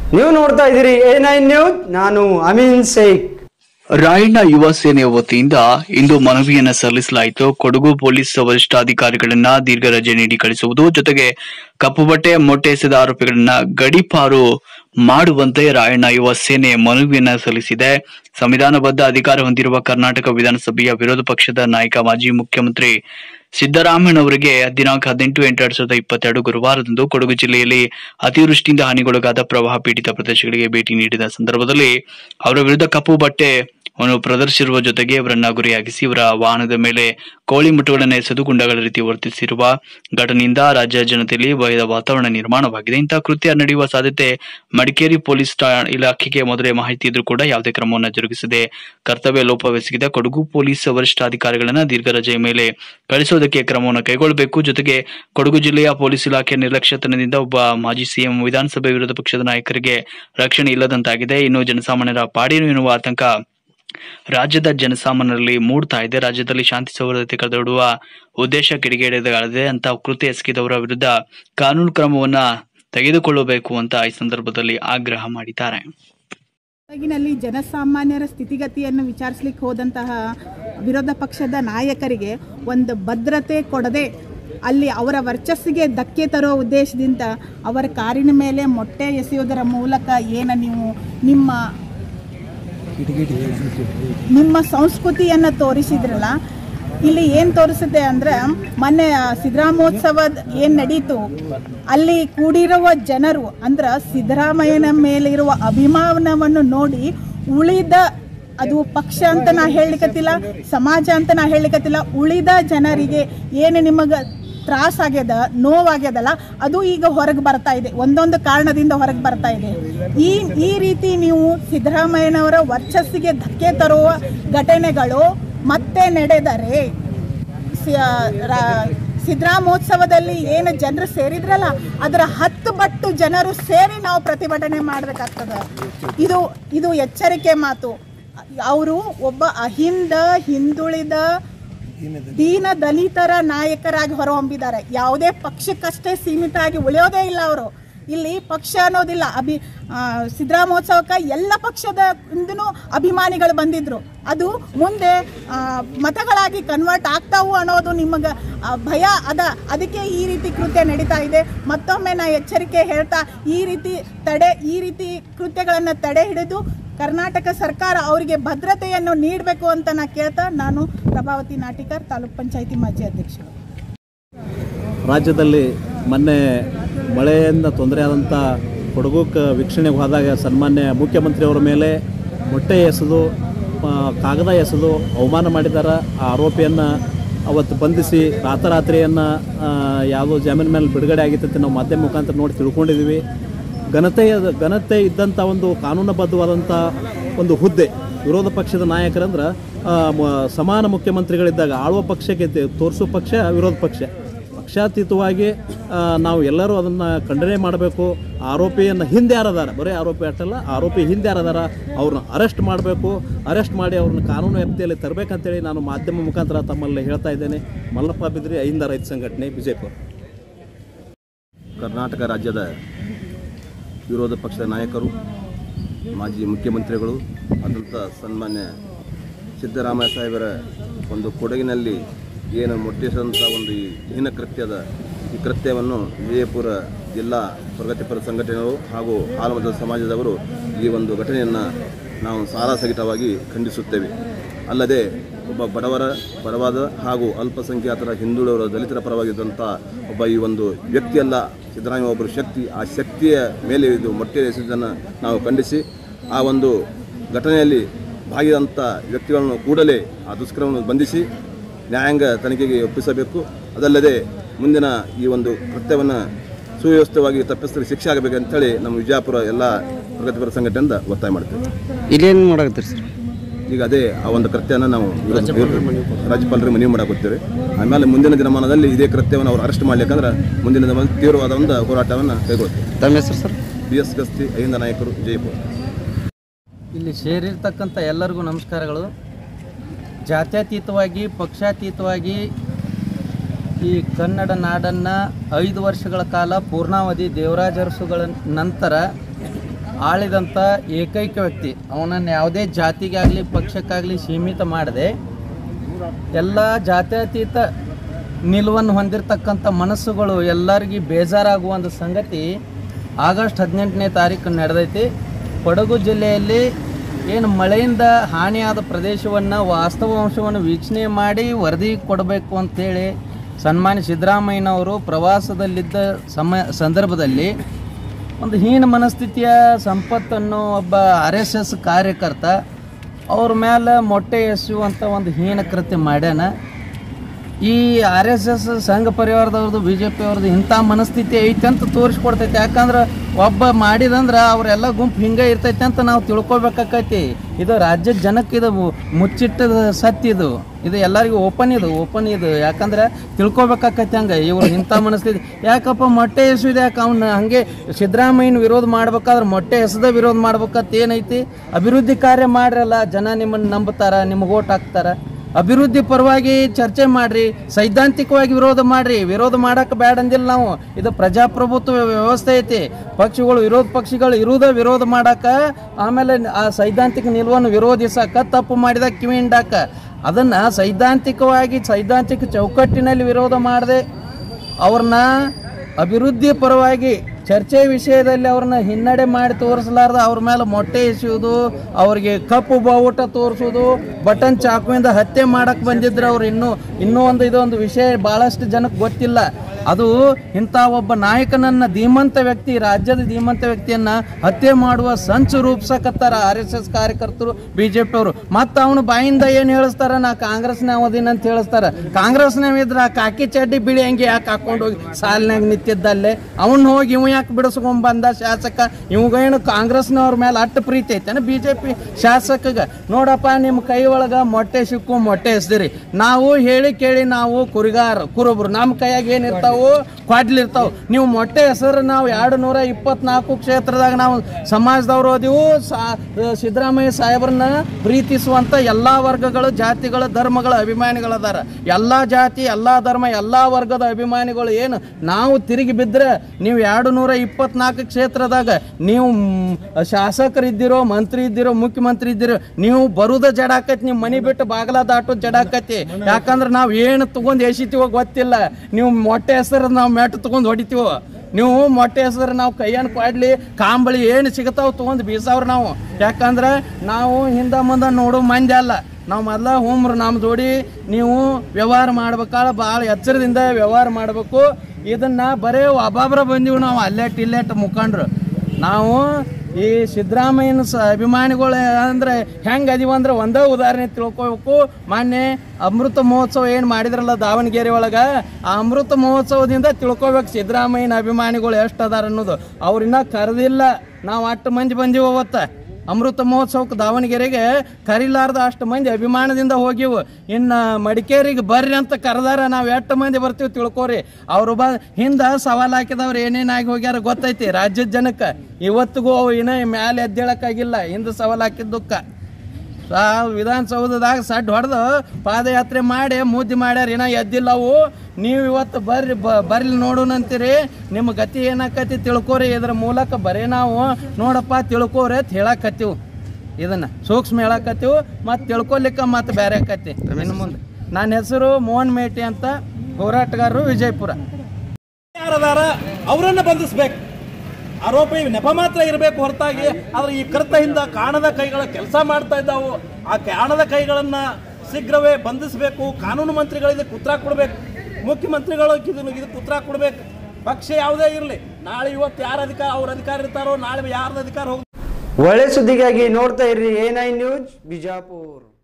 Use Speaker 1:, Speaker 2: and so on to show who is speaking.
Speaker 1: ನೀವು ನೋಡ್ತಾ ಇದ್ದೀರಿ ಎ ನೈನ್ ನ್ಯೂಸ್ ನಾನು ಅಮೀನ್ ಶೇಖ್
Speaker 2: ರಾಯಣ್ಣ ಯುವ ಸೇನೆ ವತಿಯಿಂದ ಇಂದು ಮನವಿಯನ್ನ ಸಲ್ಲಿಸಲಾಯಿತು ಕೊಡಗು ಪೊಲೀಸ್ ವರಿಷ್ಠಾಧಿಕಾರಿಗಳನ್ನ ದೀರ್ಘ ರಜೆ ನೀಡಿ ಕಳಿಸುವುದು ಜೊತೆಗೆ ಕಪ್ಪು ಬಟ್ಟೆ ಮೊಟ್ಟೆ ಎಸೆದ ಆರೋಪಿಗಳನ್ನ ಗಡೀಪಾರು ಮಾಡುವಂತೆ ರಾಯಣ್ಣ ಯುವ ಸೇನೆ ಮನವಿಯನ್ನ ಸಲ್ಲಿಸಿದೆ ಸಂವಿಧಾನಬದ್ಧ ಅಧಿಕಾರ ಹೊಂದಿರುವ ಕರ್ನಾಟಕ ವಿಧಾನಸಭೆಯ ವಿರೋಧ ಪಕ್ಷದ ನಾಯಕ ಮಾಜಿ ಮುಖ್ಯಮಂತ್ರಿ ಸಿದ್ದರಾಮಯ್ಯನವರಿಗೆ ದಿನಾಂಕ ಹದಿನೆಂಟು ಎಂಟು ಎರಡ್ ಸಾವಿರದ ಇಪ್ಪತ್ತೆರಡು ಗುರುವಾರದಂದು ಕೊಡಗು ಜಿಲ್ಲೆಯಲ್ಲಿ ಅತಿವೃಷ್ಟಿಯಿಂದ ಹಾನಿಗೊಳಗಾದ ಪ್ರವಾಹ ಪೀಡಿತ ಪ್ರದೇಶಗಳಿಗೆ ಭೇಟಿ ನೀಡಿದ ಸಂದರ್ಭದಲ್ಲಿ ಅವರ ವಿರುದ್ಧ ಕಪ್ಪು ಬಟ್ಟೆ ಅನ್ನು ಪ್ರದರ್ಶಿಸಿರುವ ಜೊತೆಗೆ ಇವರನ್ನ ಗುರಿಯಾಗಿಸಿ ಇವರ ವಾಹನದ ಮೇಲೆ ಕೋಳಿ ಮುಟ್ಟುಗಳನ್ನು ಎಸೆದು ಗುಂಡಗಳ ರೀತಿ ವರ್ತಿಸಿರುವ ಘಟನೆಯಿಂದ ರಾಜ್ಯ ಜನತೆಯಲ್ಲಿ ಭಯದ ವಾತಾವರಣ ನಿರ್ಮಾಣವಾಗಿದೆ ಇಂತಹ ಕೃತ್ಯ ನಡೆಯುವ ಸಾಧ್ಯತೆ ಮಡಿಕೇರಿ ಪೊಲೀಸ್ ಠಾ- ಇಲಾಖೆಗೆ ಮೊದಲೇ ಮಾಹಿತಿ ಇದ್ರೂ ಕೂಡ ಯಾವುದೇ ಕ್ರಮವನ್ನು ಜರುಗಿಸದೆ ಕರ್ತವ್ಯ ಲೋಪವೆಸಗಿದ ಕೊಡಗು ಪೊಲೀಸ್ ವರಿಷ್ಠಾಧಿಕಾರಿಗಳನ್ನ ದೀರ್ಘ ರಜೆಯ ಮೇಲೆ ಕಳಿಸೋದಕ್ಕೆ ಕ್ರಮವನ್ನು ಕೈಗೊಳ್ಳಬೇಕು ಜೊತೆಗೆ ಕೊಡಗು ಜಿಲ್ಲೆಯ ಪೊಲೀಸ್ ಇಲಾಖೆ ನಿರ್ಲಕ್ಷ್ಯತನದಿಂದ ಒಬ್ಬ ಮಾಜಿ ಸಿಎಂ ವಿಧಾನಸಭೆ ವಿರೋಧ ಪಕ್ಷದ ನಾಯಕರಿಗೆ ರಕ್ಷಣೆ ಇಲ್ಲದಂತಾಗಿದೆ ಇನ್ನು ಜನಸಾಮಾನ್ಯರ ಪಾಡೇನು ಎನ್ನುವ ಆತಂಕ ರಾಜ್ಯದ ಜನಸಾಮಾನ್ಯರಲ್ಲಿ ಮೂಡ್ತಾ ಇದೆ ರಾಜ್ಯದಲ್ಲಿ ಶಾಂತಿ ಸೌಹಾರ್ದತೆ ಕದಡುವ ಉದ್ದೇಶ ಕಿಡಿಗೇಡಿದೆ ಅಂತ ಕೃತ್ಯ ಎಸಗಿದವರ ವಿರುದ್ಧ ಕಾನೂನು ಕ್ರಮವನ್ನ ತೆಗೆದುಕೊಳ್ಳಬೇಕು ಅಂತ ಈ ಸಂದರ್ಭದಲ್ಲಿ ಆಗ್ರಹ ಮಾಡಿದ್ದಾರೆ
Speaker 3: ಕೊಡಗಿನಲ್ಲಿ ಜನಸಾಮಾನ್ಯರ ಸ್ಥಿತಿಗತಿಯನ್ನು ವಿಚಾರಿಸಲಿಕ್ಕೆ ಹೋದಂತಹ ವಿರೋಧ ಪಕ್ಷದ ನಾಯಕರಿಗೆ ಒಂದು ಭದ್ರತೆ ಕೊಡದೆ ಅಲ್ಲಿ ಅವರ ವರ್ಚಸ್ಸಿಗೆ ಧಕ್ಕೆ ತರೋ ಉದ್ದೇಶದಿಂದ ಅವರ ಕಾರಿನ ಮೇಲೆ ಮೊಟ್ಟೆ ಎಸೆಯುವುದರ ಮೂಲಕ ಏನು ನೀವು ನಿಮ್ಮ ನಿಮ್ಮ ಸಂಸ್ಕೃತಿಯನ್ನು ತೋರಿಸಿದ್ರಲ್ಲ ಇಲ್ಲಿ ಏನು ತೋರಿಸುತ್ತೆ ಅಂದರೆ ಮೊನ್ನೆ ಸಿದ್ದರಾಮೋತ್ಸವ ಏನು ನಡೀತು ಅಲ್ಲಿ ಕೂಡಿರುವ ಜನರು ಅಂದ್ರೆ ಸಿದ್ದರಾಮಯ್ಯನ ಮೇಲಿರುವ ಅಭಿಮಾನವನ್ನು ನೋಡಿ ಉಳಿದ ಅದು ಪಕ್ಷ ಅಂತ ನಾ ಹೇಳಲಿಕ್ಕತ್ತಿಲ್ಲ ಸಮಾಜ ಅಂತ ನಾ ಹೇಳಲಿಕ್ಕತ್ತಿಲ್ಲ ಉಳಿದ ಜನರಿಗೆ ಏನು ನಿಮಗೆ ತ್ರಾಸ ಆಗ್ಯದ ನೋವಾಗ್ಯದಲ್ಲ ಅದು ಈಗ ಹೊರಗೆ ಬರ್ತಾ ಇದೆ ಒಂದೊಂದು ಕಾರಣದಿಂದ ಹೊರಗೆ ಬರ್ತಾ ಇದೆ ಈ ಈ ರೀತಿ ನೀವು ಸಿದ್ದರಾಮಯ್ಯನವರ ವರ್ಚಸ್ಸಿಗೆ ಧಕ್ಕೆ ತರುವ ಘಟನೆಗಳು ಮತ್ತೆ ನಡೆದರೆ ಸಿ- ರಾ- ಸಿದ್ದರಾಮೋತ್ಸವದಲ್ಲಿ ಏನು ಜನರು ಸೇರಿದ್ರಲ್ಲ ಅದರ ಹತ್ತು ಪಟ್ಟು ಜನರು ಸೇರಿ ನಾವು ಪ್ರತಿಭಟನೆ ಮಾಡಬೇಕಾಗ್ತದೆ ಇದು ಇದು ಎಚ್ಚರಿಕೆ ಮಾತು ಅವರು ಒಬ್ಬ ಅಹಿಂದ ಹಿಂದುಳಿದ ದೀನ ದಲಿತರ ನಾಯಕರಾಗಿ ಹೊರಹೊಮ್ಮಿದ್ದಾರೆ ಯಾವುದೇ ಪಕ್ಷಕ್ಕಷ್ಟೇ ಸೀಮಿತ ಆಗಿ ಉಳಿಯೋದೇ ಇಲ್ಲ ಅವರು ಇಲ್ಲಿ ಪಕ್ಷ ಅನ್ನೋದಿಲ್ಲ ಅಭಿ ಆ, ಸಿದ್ದರಾಮೋತ್ಸವಕ್ಕೆ ಎಲ್ಲ ಪಕ್ಷದ ಇಂದನೂ ಅಭಿಮಾನಿಗಳು ಬಂದಿದ್ರು ಅದು ಮುಂದೆ ಆ, ಮತಗಳಾಗಿ ಕನ್ವರ್ಟ್ ಆಗ್ತಾವು ಅನ್ನೋದು ನಿಮಗೆ ಆ, ಭಯ ಅದ ಅದಕ್ಕೆ ಈ ರೀತಿ ಕೃತ್ಯ ನಡೀತಾ ಇದೆ ಮತ್ತೊಮ್ಮೆ ನಾ ಎಚ್ಚರಿಕೆ ಹೇಳ್ತಾ ಈ ರೀತಿ ತಡೆ ಈ ರೀತಿ ಕೃತ್ಯಗಳನ್ನು ತಡೆ ಹಿಡಿದು ಕರ್ನಾಟಕ ಸರ್ಕಾರ ಅವರಿಗೆ ಭದ್ರತೆಯನ್ನು ನೀಡಬೇಕು ಅಂತ ನಾ ಕೇಳ್ತಾ ನಾನು ಪ್ರಭಾವತಿ ನಾಟಿಕರ್ ತಾಲೂಕ್ ಪಂಚಾಯತಿ ಮಾಜಿ ಅಧ್ಯಕ್ಷರು
Speaker 4: ರಾಜ್ಯದಲ್ಲಿ ಮೊನ್ನೆ ಮಳೆಯಿಂದ ತೊಂದರೆಯಾದಂಥ ಕೊಡಗು ಕ ವೀಕ್ಷಣೆಗೆ ಹೋದಾಗ ಸನ್ಮಾನ್ಯ ಮುಖ್ಯಮಂತ್ರಿಯವರ ಮೇಲೆ ಮೊಟ್ಟೆ ಎಸೆದು ಆ, ಕಾಗದ ಎಸೆದು ಅವಮಾನ ಮಾಡಿದ್ದಾರೆ ಆ ಆರೋಪಿಯನ್ನು ಅವತ್ತು ಬಂಧಿಸಿ ರಾತರಾತ್ರಿಯನ್ನು ಯಾವುದೋ ಜಾಮೀನು ಮೇಲೆ ಬಿಡುಗಡೆ ಆಗಿತ್ತು ಅಂತ ನಾವು ಮಾಧ್ಯಮ ಮುಖಾಂತರ ನೋಡಿ ತಿಳ್ಕೊಂಡಿದ್ದೀವಿ ಘನತೆಯ ಘನತೆ ಇದ್ದಂಥ ಒಂದು ಕಾನೂನುಬದ್ಧವಾದಂಥ ಒಂದು ಹುದ್ದೆ ವಿರೋಧ ಪಕ್ಷದ ನಾಯಕರಂದ್ರೆ ಆ, ಮ- ಸಮಾನ ಮುಖ್ಯಮಂತ್ರಿಗಳಿದ್ದಾಗ ಆಳುವ ಪಕ್ಷಕ್ಕೆ ತೆ- ತೋರಿಸೋ ಪಕ್ಷ ವಿರೋಧ ಪಕ್ಷ ಪಕ್ಷಾತೀತವಾಗಿ ಆ, ನಾವು ಎಲ್ಲರೂ ಅದನ್ನು ಖಂಡನೆ ಮಾಡಬೇಕು ಆರೋಪಿಯನ್ನು ಹಿಂದೆ ಯಾರದಾರ ಬರೀ ಆರೋಪಿ ಅಷ್ಟಲ್ಲ ಆರೋಪಿ ಹಿಂದೆ ಯಾರದಾರ ಅವ್ರನ್ನ ಅರೆಸ್ಟ್ ಮಾಡಬೇಕು ಅರೆಸ್ಟ್ ಮಾಡಿ ಅವ್ರನ್ನ ಕಾನೂನು ವ್ಯಾಪ್ತಿಯಲ್ಲಿ ತರಬೇಕಂತೇಳಿ ನಾನು ಮಾಧ್ಯಮ ಮುಖಾಂತರ ತಮ್ಮಲ್ಲಿ ಹೇಳ್ತಾ ಇದ್ದೇನೆ ಮಲ್ಲಪ್ಪ ಬಿದ್ರಿ ಅಹಿಂದ ರೈತ ಸಂಘಟನೆ ವಿಜಯಪುರ
Speaker 5: ಕರ್ನಾಟಕ ರಾಜ್ಯದ ವಿರೋಧ ಪಕ್ಷದ ನಾಯಕರು ಮಾಜಿ ಮುಖ್ಯಮಂತ್ರಿಗಳು ಆದಂಥ ಸನ್ಮಾನ್ಯ ಸಿದ್ದರಾಮಯ್ಯ ಸಾಹೇಬರ ಒಂದು ಕೊಡಗಿನಲ್ಲಿ ಏನು ಮುಟ್ಟಿಸಿದಂಥ ಒಂದು ಈ ಹೀನ ಕೃತ್ಯದ ಈ ಕೃತ್ಯವನ್ನು ವಿಜಯಪುರ ಜಿಲ್ಲಾ ಪ್ರಗತಿಪರ ಸಂಘಟನೆಗಳು ಹಾಗೂ ಹಾಲುಮತದ ಸಮಾಜದವರು ಈ ಒಂದು ಘಟನೆಯನ್ನು ನಾವು ಸಾರಾಸಹಿತವಾಗಿ ಖಂಡಿಸುತ್ತೇವೆ ಅಲ್ಲದೆ ಒಬ್ಬ ಬಡವರ ಪರವಾದ ಹಾಗೂ ಅಲ್ಪಸಂಖ್ಯಾತರ ಹಿಂದುಳಿದವರ ದಲಿತರ ಪರವಾಗಿದ್ದಂಥ ಒಬ್ಬ ಈ ಒಂದು ವ್ಯಕ್ತಿಯಲ್ಲ ಸಿದ್ದರಾಮಯ್ಯ ಒಬ್ಬರು ಶಕ್ತಿ ಆ ಶಕ್ತಿಯ ಮೇಲೆ ಇದು ಮೊಟ್ಟೆ ಎಸೆದನ್ನು ನಾವು ಖಂಡಿಸಿ ಆ ಒಂದು ಘಟನೆಯಲ್ಲಿ ಭಾಗಿಯಾದಂಥ ವ್ಯಕ್ತಿಗಳನ್ನು ಕೂಡಲೇ ಆ ದುಷ್ಕರ್ಮವನ್ನು ಬಂಧಿಸಿ ನ್ಯಾಯಾಂಗ ತನಿಖೆಗೆ ಒಪ್ಪಿಸಬೇಕು ಅದಲ್ಲದೆ ಮುಂದಿನ ಈ ಒಂದು ಕೃತ್ಯವನ್ನು ಸುವ್ಯವಸ್ಥಿತವಾಗಿ ತಪ್ಪಿಸಲು ಶಿಕ್ಷೆ ಆಗಬೇಕಂತೇಳಿ ನಮ್ಮ ವಿಜಯಪುರ ಎಲ್ಲ ಪ್ರಗತಿಪರ ಸಂಘಟನೆಯಿಂದ ಒತ್ತಾಯ ಮಾಡ್ತೇವೆ
Speaker 1: ಇಲ್ಲೇನು ಮಾಡಕತ್ತೀರಿ ಸರ್
Speaker 5: ಈಗ ಅದೇ ಆ ಒಂದು ಕೃತ್ಯನ ನಾವು ರಾಜ್ಯಪಾಲರಿಗೆ ಮನವಿ ಮಾಡಾಕುತ್ತೇವೆ ಆಮೇಲೆ ಮುಂದಿನ ದಿನಮಾನದಲ್ಲಿ ಇದೇ ಕೃತ್ಯವನ್ನು ಅವರು ಅರೆಸ್ಟ್ ಮಾಡ್ಲಿಕ್ಕಂದ್ರೆ ಮುಂದಿನ ದಿನ ತೀವ್ರವಾದ ಒಂದು ಹೋರಾಟವನ್ನು ಕೈಗೊಳ್ತೇವೆ
Speaker 1: ತಮ್ಮ ಹೆಸರು sir
Speaker 5: B S Gasti Ahinda ನಾಯಕರು ಜಯಪುರ
Speaker 6: ಇಲ್ಲಿ ಸೇರಿರ್ತಕ್ಕಂಥ ಎಲ್ಲರಿಗೂ ನಮಸ್ಕಾರಗಳು ಜಾತ್ಯತೀತವಾಗಿ ಪಕ್ಷಾತೀತವಾಗಿ ಈ ಕನ್ನಡ ನಾಡನ್ನು ಐದು ವರ್ಷಗಳ ಕಾಲ ಪೂರ್ಣಾವಧಿ ದೇವರಾಜ ಅರಸುಗಳ ನಂತರ ಆಳಿದಂಥ ಏಕೈಕ ವ್ಯಕ್ತಿ ಅವನನ್ನು ಯಾವುದೇ ಜಾತಿಗಾಗಲಿ ಪಕ್ಷಕ್ಕಾಗಲಿ ಸೀಮಿತ ಮಾಡದೆ ಎಲ್ಲ ಜಾತ್ಯತೀತ ನಿಲುವನ್ನು ಹೊಂದಿರತಕ್ಕಂಥ ಮನಸ್ಸುಗಳು ಎಲ್ಲರಿಗೂ ಬೇಜಾರಾಗುವ ಒಂದು ಸಂಗತಿ ಆಗಸ್ಟ್ ಹದಿನೆಂಟನೇ ತಾರೀಕು ನಡೆದೈತಿ ಕೊಡಗು ಜಿಲ್ಲೆಯಲ್ಲಿ ಏನು ಮಳೆಯಿಂದ ಹಾನಿಯಾದ ಪ್ರದೇಶವನ್ನು ವಾಸ್ತವಾಂಶವನ್ನು ವೀಕ್ಷಣೆ ಮಾಡಿ ವರದಿ ಕೊಡಬೇಕು ಅಂತೇಳಿ ಸನ್ಮಾನ್ಯ ಸಿದ್ದರಾಮಯ್ಯನವರು ಪ್ರವಾಸದಲ್ಲಿದ್ದ ಸಮ ಸಂದರ್ಭದಲ್ಲಿ ಒಂದು ಹೀನ ಮನಸ್ಥಿತಿಯ ಸಂಪತ್ತನ್ನು ಒಬ್ಬ ಆರ್ ಎಸ್ ಎಸ್ ಕಾರ್ಯಕರ್ತ ಅವ್ರ ಮೇಲೆ ಮೊಟ್ಟೆ ಎಸೆಯುವಂಥ ಒಂದು ಹೀನ ಕೃತ್ಯ ಮಾಡ್ಯಾನ ಈ ಆರ್ ಎಸ್ ಎಸ್ ಸಂಘ ಪರಿವಾರದವ್ರದ್ದು ಬಿ ಜೆ ಪಿ ಅವ್ರದ್ದು ಇಂಥ ಮನಸ್ಥಿತಿ ಐತೆ ಅಂತ ತೋರಿಸ್ಕೊಡ್ತೈತೆ ಯಾಕಂದ್ರೆ ಒಬ್ಬ ಮಾಡಿದಂದ್ರೆ ಅವರೆಲ್ಲ ಗುಂಪು ಹಿಂಗೆ ಇರ್ತೈತೆ ಅಂತ ನಾವು ತಿಳ್ಕೊಬೇಕಾಕೈತಿ ಇದು ರಾಜ್ಯದ ಜನಕ್ಕೆ ಇದು ಮು- ಮುಚ್ಚಿಟ್ಟದ ಸತ್ಯ ಇದು ಇದು ಎಲ್ಲರಿಗೂ ಓಪನ್ ಇದು ಓಪನ್ ಇದು ಯಾಕಂದ್ರೆ ತಿಳ್ಕೊಬೇಕಾಕೈತಿ ಹಂಗೆ ಇವ್ರು ಇಂಥ ಮನಸ್ಥಿತಿ ಯಾಕಪ್ಪ ಮೊಟ್ಟೆ ಎಸೆದು ಯಾಕೆ ಅವ್ನ ಹಂಗೆ ಸಿದ್ದರಾಮಯ್ಯನ ವಿರೋಧ ಮಾಡ್ಬೇಕಾದ್ರೆ ಮೊಟ್ಟೆ ಎಸೆದ ವಿರೋಧ ಮಾಡ್ಬೇಕಂತ ಏನೈತಿ ಅಭಿವೃದ್ಧಿ ಕಾರ್ಯ ಮಾಡ್ರಲ್ಲ ಜನ ನಿಮ್ಮನ್ನು ನಂಬುತ್ತಾರ ನಿಮ್ಗೆ ಓಟ್ ಹಾಕ್ತಾರ ಅಭಿವೃದ್ಧಿ ಪರವಾಗಿ ಚರ್ಚೆ ಮಾಡ್ರಿ ಸೈದ್ಧಾಂತಿಕವಾಗಿ ವಿರೋಧ ಮಾಡ್ರಿ ವಿರೋಧ ಮಾಡಕ್ಕೆ ಬೇಡ ಅಂದಿಲ್ಲ ನಾವು ಇದು ಪ್ರಜಾಪ್ರಭುತ್ವ ವ್ಯವಸ್ಥೆ ಐತಿ ಪಕ್ಷಗಳು ವಿರೋಧ ಪಕ್ಷಗಳು ಇರುವುದೇ ವಿರೋಧ ಮಾಡಕ್ಕ ಆಮೇಲೆ ಆ ಸೈದ್ಧಾಂತಿಕ ನಿಲುವನ್ನು ವಿರೋಧಿಸಕ್ಕ ತಪ್ಪು ಮಾಡಿದ ಕಿವಿ ಹಿಂಡಾಕ ಅದನ್ನ ಸೈದ್ಧಾಂತಿಕವಾಗಿ ಸೈದ್ಧಾಂತಿಕ ಚೌಕಟ್ಟಿನಲ್ಲಿ ವಿರೋಧ ಮಾಡದೆ ಅವ್ರನ್ನ ಅಭಿವೃದ್ಧಿ ಪರವಾಗಿ ಚರ್ಚೆ ವಿಷಯದಲ್ಲಿ ಅವ್ರನ್ನ ಹಿನ್ನಡೆ ಮಾಡಿ ತೋರಿಸಲಾರ್ದ ಅವ್ರ ಮೇಲೆ ಮೊಟ್ಟೆ ಎಸೆಯುವುದು ಅವ್ರಿಗೆ ಕಪ್ಪು ಬಾವುಟ ತೋರಿಸೋದು ಬಟನ್ ಚಾಕುವಿಂದ ಹತ್ಯೆ ಮಾಡಕ್ಕೆ ಬಂದಿದ್ರು ಅವ್ರು ಇನ್ನೂ ಇನ್ನೂ ಒಂದು ಇದೊಂದು ವಿಷಯ ಭಾಳಷ್ಟು ಜನಕ್ಕೆ ಗೊತ್ತಿಲ್ಲ ಅದು ಇಂಥ ಒಬ್ಬ ನಾಯಕನನ್ನ ಧೀಮಂತ ವ್ಯಕ್ತಿ ರಾಜ್ಯದ ಧೀಮಂತ ವ್ಯಕ್ತಿಯನ್ನ ಹತ್ಯೆ ಮಾಡುವ ಸಂಚು ರೂಪಿಸಕತ್ತಾರ ಆರ್ ಎಸ್ ಎಸ್ ಕಾರ್ಯಕರ್ತರು ಬಿ ಜೆ ಪಿ ಅವರು ಮತ್ತು ಅವನು ಬಾಯಿಂದ ಏನು ಹೇಳಿಸ್ತಾರ ನಾ ಕಾಂಗ್ರೆಸ್ನ ಅವಧಿನ ಅಂತ ಹೇಳಿಸ್ತಾರ ಕಾಂಗ್ರೆಸ್ನಾವ ಇದ್ರ ಆ ಕಾಕಿ ಚಡ್ಡಿ ಬಿಳಿ ಹಂಗೆ ಯಾಕೆ ಹಾಕೊಂಡು ಹೋಗಿ ಸಾಲಿನಾಗ ನಿಂತಿದ್ದಲ್ಲೇ ಅವನು ಹೋಗಿ ಇವ್ ಯಾಕೆ ಬಿಡಿಸ್ಕೊಂಡ್ ಬಂದ ಶಾಸಕ ಇವಾಗೇನು ಕಾಂಗ್ರೆಸ್ನವ್ರ ಮೇಲೆ ಅಟ್ಟು ಪ್ರೀತಿ ಐತೇನ ಬಿ ಜೆ ಪಿ ಶಾಸಕಗ ನೋಡಪ್ಪ ನಿಮ್ಮ ಕೈ ಒಳಗ ಮೊಟ್ಟೆ ಸಿಕ್ಕು ಮೊಟ್ಟೆ ಎಸ್ದಿರಿ ನಾವು ಹೇಳಿ ಕೇಳಿ ನಾವು ಕುರಿಗಾರ ಕುರುಬ್ರು ನಮ್ಮ ಕೈಯಾಗ ಏನಿರ್ತಾವು ಕ್ವಾಡ್ಲಿರ್ತಾವ ನೀವು ಮೊಟ್ಟೆ ಹೆಸರು ನಾವು ಎರಡು ನೂರ ಇಪ್ಪತ್ನಾಲ್ಕು ಕ್ಷೇತ್ರದಾಗ ನಾವು ಸಮಾಜದವ್ರು ಓದಿವು ಸಾ- ಸಿದ್ದರಾಮಯ್ಯ ಸಾಹೇಬ್ರನ್ನ ಪ್ರೀತಿಸುವಂತ ಎಲ್ಲಾ ವರ್ಗಗಳು ಜಾತಿಗಳ ಧರ್ಮಗಳ ಅಭಿಮಾನಿಗಳದಾರ ಎಲ್ಲಾ ಜಾತಿ ಎಲ್ಲಾ ಧರ್ಮ ಎಲ್ಲಾ ವರ್ಗದ ಅಭಿಮಾನಿಗಳು ಏನು ನಾವು ತಿರುಗಿ ಬಿದ್ದರೆ ನೀವು ಎರಡು ನೂರ ಇಪ್ಪತ್ನಾಲ್ಕು ಕ್ಷೇತ್ರದಾಗ ನೀವು ಮ್, ಶಾಸಕರಿದ್ದೀರೋ ಮಂತ್ರಿ ಇದ್ದೀರೋ ಮುಖ್ಯಮಂತ್ರಿ ಇದ್ದೀರೋ ನೀವು ಬರುದ ಜಡಾಕತಿ ನೀವು ಮನಿ ಬಿಟ್ಟು ಬಾಗಲ ದಾಟೋದು ಜಡಾಕತಿ ಯಾಕಂದ್ರೆ ನಾವು ಏನು ತಗೊಂಡ್ ಎಸಿತೀವೋ ಗೊತ್ತಿಲ್ಲ ನೀವು ಮೊಟ್ಟೆ ಹೆಸರು ನಾವು ಮೆಟ್ಟು ತಗೊಂಡ್ ಹೊಡಿತೀವೋ ನೀವು ಮೊಟ್ಟೆ ಹೆಸರು ನಾವು ಕೈಯನ್ನು ಕ್ವಾಡ್ಲಿ ಕಾಂಬಳಿ ಏನು ಸಿಗತಾವ ತೊಗೊಂಡು ಬೀಸವ್ರು ನಾವು ಯಾಕಂದ್ರೆ ನಾವು ಹಿಂದೆ ಮುಂದೆ ನೋಡೋ ಮಂದಿ ಅಲ್ಲ ನಾವು ಮೊದಲ ಹೋಮ್ರು ನಮ್ಮ ಜೋಡಿ ನೀವು ವ್ಯವಹಾರ ಮಾಡ್ಬೇಕಾದ್ರೆ ಭಾಳ ಎಚ್ಚರದಿಂದ ವ್ಯವಹಾರ ಮಾಡಬೇಕು ಇದನ್ನ ಬರೇ ಒಬ್ಬೊಬ್ಬರ ಬಂದೀವಿ ನಾವು ಅಲ್ಲೆಟ್ ಇಲ್ಲೆಟ್ ಮುಖಂಡ್ರು ನಾವು ಈ ಸಿದ್ದರಾಮಯ್ಯನ ಸ ಅಭಿಮಾನಿಗಳು ಅಂದ್ರೆ ಹೆಂಗೆ ಅದೀವ ಅಂದ್ರೆ ಒಂದೇ ಉದಾಹರಣೆ ತಿಳ್ಕೊಬೇಕು ಮೊನ್ನೆ ಅಮೃತ ಮಹೋತ್ಸವ ಏನು ಮಾಡಿದ್ರಲ್ಲ ದಾವಣಗೆರೆ ಒಳಗೆ ಆ ಅಮೃತ ಮಹೋತ್ಸವದಿಂದ ತಿಳ್ಕೊಬೇಕು ಸಿದ್ದರಾಮಯ್ಯನ ಅಭಿಮಾನಿಗಳು ಎಷ್ಟು ಅದಾರ ಅನ್ನೋದು ಅವ್ರಿನ್ನ ಕರೆದಿಲ್ಲ ನಾವು ಅಷ್ಟು ಮಂದಿ ಬಂದೀವಿ ಅವತ್ತ ಅಮೃತ ಮಹೋತ್ಸವಕ್ಕೆ ದಾವಣಗೆರೆಗೆ ಕರಿಲಾರ್ದ ಅಷ್ಟು ಮಂದಿ ಅಭಿಮಾನದಿಂದ ಹೋಗಿವು ಇನ್ನು ಮಡಿಕೇರಿಗೆ ಬರ್ರಿ ಅಂತ ಕರೆದಾರ ನಾವು ಎಷ್ಟು ಮಂದಿ ಬರ್ತೀವಿ ತಿಳ್ಕೊರಿ ಅವರು ಬ ಹಿಂದೆ ಸವಾಲು ಹಾಕಿದವ್ರು ಏನೇನಾಗಿ ಹೋಗ್ಯಾರ ಗೊತ್ತೈತಿ ರಾಜ್ಯದ ಜನಕ್ಕೆ ಇವತ್ತಿಗೂ ಅವು ಇನ್ನೂ ಮ್ಯಾಲೆ ಎದ್ದೇಳಕ್ಕಾಗಿಲ್ಲ ಹಿಂದೆ ಸವಾಲು ಹಾಕಿದ್ದಕ್ಕ ಆ ವಿಧಾನಸೌಧದಾಗ ಸಡ್ ಹೊಡೆದು ಪಾದಯಾತ್ರೆ ಮಾಡಿ ಮುದ್ದೆ ಮಾಡ್ಯಾರ ಏನೋ ಎದ್ದಿಲ್ಲ ಅವು ನೀವು ಇವತ್ತು ಬರ್ರಿ ಬ ಬರ್ಲಿ ನೋಡೋಣ ಅಂತೀರಿ ನಿಮ್ಮ ಗತಿ ಏನಾಕತಿ ತಿಳ್ಕೊರಿ ಇದ್ರ ಮೂಲಕ ಬರೀ ನಾವು ನೋಡಪ್ಪ ತಿಳ್ಕೊರಿ ಅಂತ ಹೇಳಕತ್ತೀವಿ ಇದನ್ನ ಸೂಕ್ಷ್ಮ ಹೇಳಕತ್ತೀವಿ ಮತ್ತು ತಿಳ್ಕೊಲಿಕ್ಕೆ ಮತ್ತೆ ಬೇರೆ ಆಕತಿ ಇನ್ನು ಮುಂದೆ ನನ್ನ ಹೆಸರು ಮೋಹನ್ ಮೇಟಿ ಅಂತ ಹೋರಾಟಗಾರರು ವಿಜಯಪುರ
Speaker 4: ಯಾರದಾರ ಅವರನ್ನ ಬಂಧಿಸ್ಬೇಕು ಆರೋಪಿ ನೆಪ ಮಾತ್ರ ಇರಬೇಕು ಹೊರತಾಗಿ ಆದ್ರೆ ಈ ಕೃತ ಹಿಂದ ಕಾಣದ ಕೈಗಳ ಕೆಲಸ ಮಾಡ್ತಾ ಇದ್ದಾವು ಆ ಕಾಣದ ಕೈಗಳನ್ನ ಶೀಘ್ರವೇ ಬಂಧಿಸಬೇಕು ಕಾನೂನು ಮಂತ್ರಿಗಳಿಗೆ ಉತ್ತರ ಕೊಡಬೇಕು ಮುಖ್ಯಮಂತ್ರಿಗಳು ಇದನ್ನು ಇದಕ್ಕೆ ಉತ್ತರ ಕೊಡಬೇಕು ಪಕ್ಷ ಯಾವುದೇ ಇರಲಿ ನಾಳೆ ಇವತ್ತು ಯಾರ ಅಧಿಕಾರ ಅವ್ರ ಅಧಿಕಾರ ಇರ್ತಾರೋ ನಾಳೆ ಯಾರ್ದು ಅಧಿಕಾರ ಹೋಗ್
Speaker 1: ಒಳ್ಳೆ ಸುದ್ದಿಗಾಗಿ ನೋಡ್ತಾ ಇರ್ರಿ ಎ ನೈನ್ ನ್ಯೂಸ್ ಬಿಜಾಪುರ್